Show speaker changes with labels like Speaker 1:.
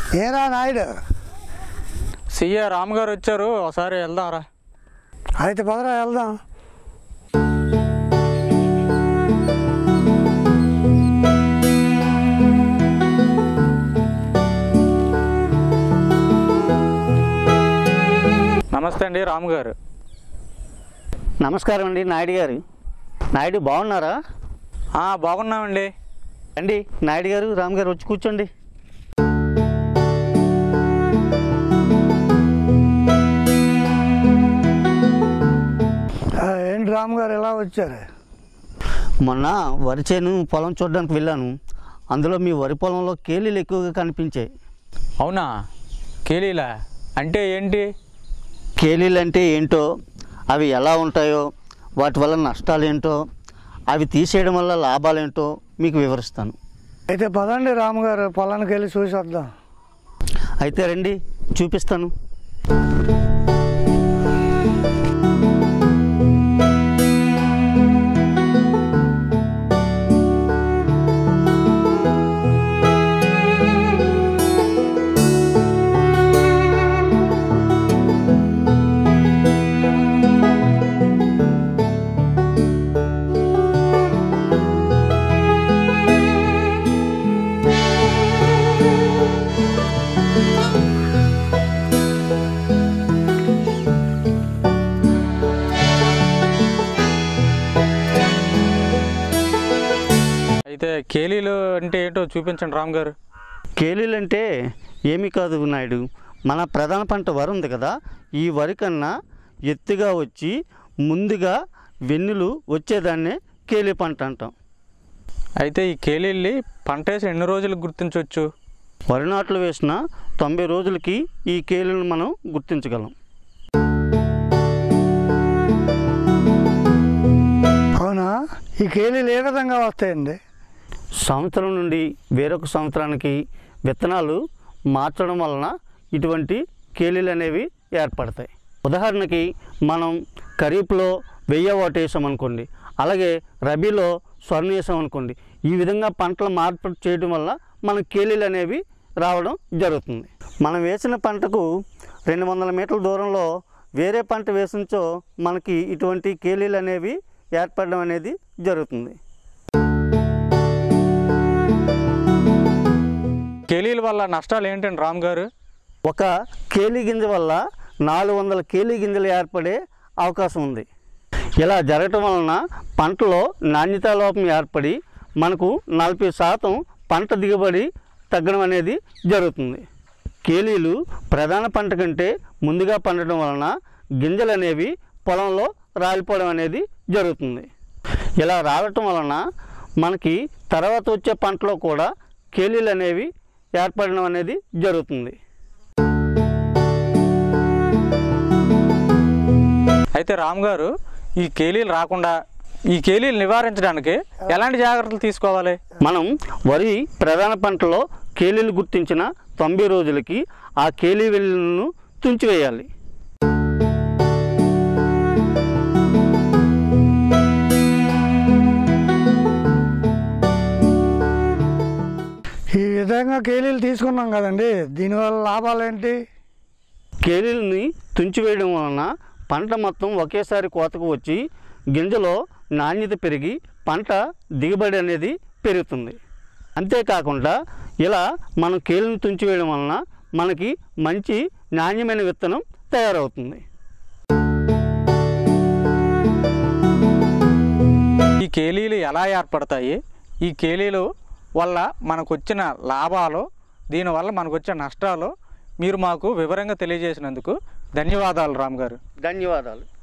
Speaker 1: ఏరా నాయుడు
Speaker 2: సీఏ రామ్ గారు వచ్చారు ఒకసారి వెళ్దాంరా
Speaker 1: అయితే పదరా వెళ్దాం
Speaker 2: నమస్తే అండి రామ్ గారు
Speaker 3: నమస్కారం అండి నాయుడు గారు నాయుడు బాగున్నారా
Speaker 2: ఆ, బాగున్నామండి
Speaker 3: అండి నాయుడు గారు రామ్ గారు వచ్చి కూర్చోండి
Speaker 1: ఆ, ఏంటి రామ్ గారు ఇలా వచ్చారు
Speaker 3: మొన్న వరి చేను పొలం చూడడానికి వెళ్ళాను అందులో మీ వరి పొలంలో కేలీలు ఎక్కువగా కనిపించాయి
Speaker 2: అవునా కేలీలా అంటే ఏంటి
Speaker 3: కేలీలు అంటే ఏంటో అవి ఎలా ఉంటాయో వాటి వల్ల నష్టాలు ఏంటో అవి తీసేయడం వల్ల లాభాలు ఏంటో మీకు వివరిస్తాను
Speaker 1: అయితే పదండి రామ్ గారు పొలానికి వెళ్ళి చూసి వద్దాం
Speaker 3: అయితే రండి చూపిస్తాను
Speaker 2: అయితే కేలీలు అంటే ఏంటో చూపించండి రామ్ గారు
Speaker 3: కేలీలు అంటే ఏమీ కాదు నాయుడు మన ప్రధాన పంట వరి ఉంది కదా ఈ వరి కన్నా ఎత్తుగా వచ్చి ముందుగా వెన్నులు వచ్చేదాన్నే కేలీ పంట అంటాం
Speaker 2: అయితే ఈ కేలీల్ని పంట వేసి ఎన్ని రోజులకు గుర్తించవచ్చు
Speaker 3: వరి నాట్లు వేసిన తొంభై రోజులకి ఈ కేలీలను మనం గుర్తించగలం
Speaker 1: అవునా ఈ కేలీలు ఏ విధంగా వస్తాయండి
Speaker 3: సంవత్సరం నుండి వేరొక సంవత్సరానికి విత్తనాలు మార్చడం వలన ఇటువంటి కేలీలు అనేవి ఏర్పడతాయి ఉదాహరణకి మనం ఖరీఫ్లో వెయ్యి వాటు వేసామనుకోండి అలాగే రబీలో స్వర్ణ వేసామనుకోండి ఈ విధంగా పంటల మార్పు చేయడం వల్ల మన కేలీలు అనేవి రావడం జరుగుతుంది మనం వేసిన పంటకు రెండు వందల మీటర్ల దూరంలో వేరే పంట వేసించో మనకి ఇటువంటి కేలీలు అనేవి ఏర్పడడం అనేది జరుగుతుంది
Speaker 2: కేలీల వల్ల నష్టాలు ఏంటండి రామ్ గారు
Speaker 3: ఒక కేలీ గింజ వల్ల నాలుగు వందల కేలీ గింజలు ఏర్పడే అవకాశం ఉంది ఇలా జరగటం వలన పంటలో నాణ్యతా లోపం ఏర్పడి మనకు నలభై శాతం పంట దిగుబడి తగ్గడం అనేది జరుగుతుంది కేలీలు ప్రధాన పంట కంటే ముందుగా పండటం వలన గింజలు అనేవి పొలంలో రాలిపోవడం అనేది జరుగుతుంది ఇలా రావటం వలన మనకి తర్వాత వచ్చే పంటలో కూడా కేలీలు అనేవి ఏర్పడడం అనేది జరుగుతుంది
Speaker 2: అయితే రామ్ గారు ఈ కేలీలు రాకుండా ఈ కేలీలు నివారించడానికి ఎలాంటి జాగ్రత్తలు తీసుకోవాలి
Speaker 3: మనం వరి ప్రధాన పంటలో కేలీలు గుర్తించిన తొంభై రోజులకి ఆ కేలీ వెల్లులను తుంచివేయాలి
Speaker 1: ఈ విధంగా కేలీలు తీసుకున్నాం కదండి దీనివల్ల లాభాలు ఏంటి
Speaker 3: కేలీలని తుంచివేయడం వలన పంట మొత్తం ఒకేసారి కోతకు వచ్చి గింజలో నాణ్యత పెరిగి పంట దిగుబడి అనేది పెరుగుతుంది అంతేకాకుండా ఇలా మనం కేలీని తుంచివేయడం వలన మనకి మంచి నాణ్యమైన విత్తనం తయారవుతుంది
Speaker 2: ఈ కేలీలు ఎలా ఏర్పడతాయి ఈ కేలీలు వల్ల మనకు వచ్చిన లాభాలు దీనివల్ల మనకు వచ్చే నష్టాలు మీరు మాకు వివరంగా తెలియజేసినందుకు ధన్యవాదాలు రామ్ గారు
Speaker 3: ధన్యవాదాలు